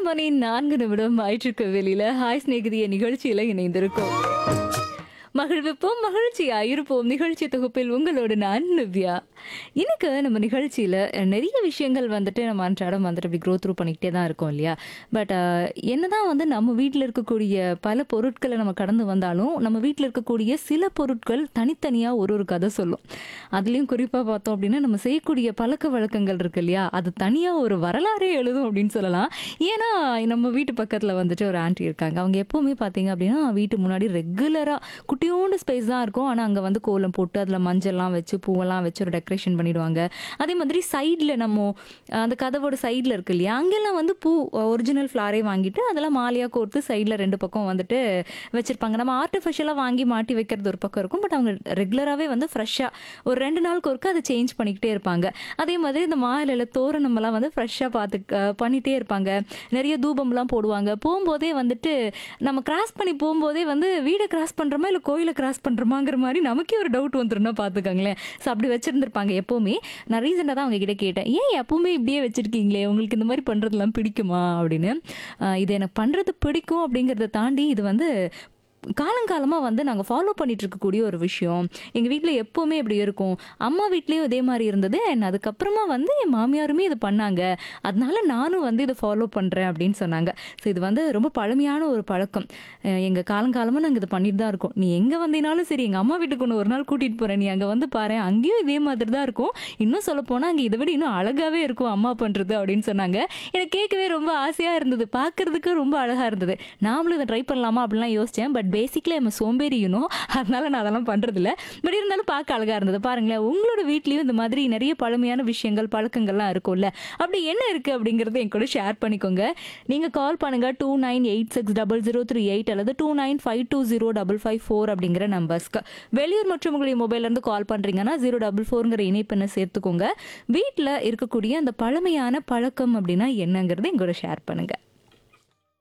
மணி நான்கு நிமிடம் ஆயிற்றுக்கு வெளியில ஹாய் ஸ்நேகிதிய நிகழ்ச்சியில இணைந்திருக்கோம் மகிழ்விப்போம் மகிழ்ச்சியா இருப்போம் நிகழ்ச்சி தொகுப்பில் உங்களோடு நான் நிவ்யா இன்னைக்கு நம்ம நிகழ்ச்சியில நிறைய விஷயங்கள் வந்துட்டு நம்ம அன்றாடம் வந்துட்டு அப்படி க்ரோ த்ரூ பண்ணிக்கிட்டே தான் இருக்கோம் இல்லையா பட் என்னதான் வந்து நம்ம வீட்டில் இருக்கக்கூடிய பல பொருட்களை நம்ம கடந்து வந்தாலும் நம்ம வீட்டில் இருக்கக்கூடிய சில பொருட்கள் தனித்தனியாக ஒரு ஒரு கதை சொல்லும் அதுலேயும் குறிப்பாக பார்த்தோம் அப்படின்னா நம்ம செய்யக்கூடிய பழக்க வழக்கங்கள் இருக்கு இல்லையா அது தனியாக ஒரு வரலாறே எழுதும் அப்படின்னு சொல்லலாம் ஏன்னா நம்ம வீட்டு பக்கத்தில் வந்துட்டு ஒரு ஆண்டி இருக்காங்க அவங்க எப்போவுமே பார்த்தீங்க அப்படின்னா வீட்டு முன்னாடி ரெகுலராக குட்டியோண்டு ஸ்பேஸ் தான் இருக்கும் ஆனால் அங்கே வந்து கோலம் போட்டு அதில் மஞ்சள்லாம் வச்சு பூவெல்லாம் வச்சு ஒரு டெக்கரேஷன் பண்ணிடுவாங்க அதே மாதிரி சைடில் நம்ம அஹ், அந்த கதவோட சைடில் இருக்கு இல்லையா அங்கெல்லாம் வந்து பூ ஒரிஜினல் ஃப்ளாரே வாங்கிட்டு அதெல்லாம் மாலையாக கோர்த்து சைடில் ரெண்டு பக்கம் வந்துட்டு வச்சுருப்பாங்க நம்ம ஆர்டிஃபிஷியலாக வாங்கி மாட்டி வைக்கிறது ஒரு பக்கம் இருக்கும் பட் அவங்க ரெகுலராகவே வந்து ஃப்ரெஷ்ஷாக ஒரு ரெண்டு நாளுக்கு ஒருக்க அதை சேஞ்ச் பண்ணிக்கிட்டே இருப்பாங்க அதே மாதிரி இந்த மாலையில் தோரணமெல்லாம் வந்து ஃப்ரெஷ்ஷாக பார்த்து அஹ், பண்ணிகிட்டே இருப்பாங்க நிறைய தூபம்லாம் போடுவாங்க போகும்போதே வந்துட்டு நம்ம கிராஸ் பண்ணி போகும்போதே வந்து வீடை கிராஸ் பண்ணுறோமா இல்லை கோயிலை கிராஸ் பண்ணுறோமாங்கிற மாதிரி நமக்கே ஒரு டவுட் வந்துருன்னா பார்த்துக்கோங்களேன் ஸோ அப்படி வச்சுருந்துருப்பாங்க எப்போவுமே நான் ரீசெண்டாக தான் அவங்க கிட்ட கேட்டேன் ஏன் எப்பவுமே இப்படியே வச்சுருக்கீங்களே உங்களுக்கு இந்த மாதிரி பண்ணுறதுலாம் பிடிக்குமா அப்படின்னு ஆஹ் இது எனக்கு பண்ணுறது பிடிக்கும் அப்படிங்கிறத தாண்டி இது வந்து காலங்காலமாக வந்து நாங்கள் ஃபாலோ பண்ணிட்டு இருக்கக்கூடிய ஒரு விஷயம் எங்கள் வீட்டில் எப்போவுமே இப்படி இருக்கும் அம்மா வீட்லேயும் இதே மாதிரி இருந்தது அண்ட் அதுக்கப்புறமா வந்து என் மாமியாருமே இது பண்ணாங்க அதனால நானும் வந்து இதை ஃபாலோ பண்ணுறேன் அப்படின்னு சொன்னாங்க ஸோ இது வந்து ரொம்ப பழமையான ஒரு பழக்கம் எங்கள் காலங்காலமாக நாங்கள் இதை பண்ணிட்டு தான் இருக்கோம் நீ எங்கே வந்தீனாலும் சரி எங்கள் அம்மா வீட்டுக்கு ஒன்று ஒரு நாள் கூட்டிகிட்டு போகிறேன் நீ அங்கே வந்து பாரு அங்கேயும் இதே மாதிரி தான் இருக்கும் இன்னும் சொல்ல போனால் அங்கே இதை விட இன்னும் அழகாகவே இருக்கும் அம்மா பண்ணுறது அப்படின்னு சொன்னாங்க எனக்கு கேட்கவே ரொம்ப ஆசையாக இருந்தது பார்க்கறதுக்கு ரொம்ப அழகாக இருந்தது நாமளும் இதை ட்ரை பண்ணலாமா அப்படிலாம் யோசித்தேன் பட் பேசிக்கலி நம்ம சோம்பேறியணும் அதனால நான் அதெல்லாம் பண்ணுறதில்ல பட் இருந்தாலும் பார்க்க அழகாக இருந்தது பாருங்களேன் உங்களோட வீட்லேயும் இந்த மாதிரி நிறைய பழமையான விஷயங்கள் பழக்கங்கள்லாம் இருக்கும்ல அப்படி என்ன இருக்குது அப்படிங்கிறத என் கூட ஷேர் பண்ணிக்கோங்க நீங்கள் கால் பண்ணுங்க two nine eight six double zero three eight அல்லது two nine five two zero double five four அப்படிங்கிற நம்பர்ஸ்க்கு வெளியூர் மற்றும் உங்களுடைய மொபைல்லேருந்து கால் பண்ணுறீங்கன்னா ஜீரோ டபுள் ஃபோருங்கிற இணைப்பெண்ணை சேர்த்துக்கோங்க வீட்டில் இருக்கக்கூடிய அந்த பழமையான பழக்கம் அப்படின்னா என்னங்கிறத எங்கூட ஷேர் பண்ணுங்கள்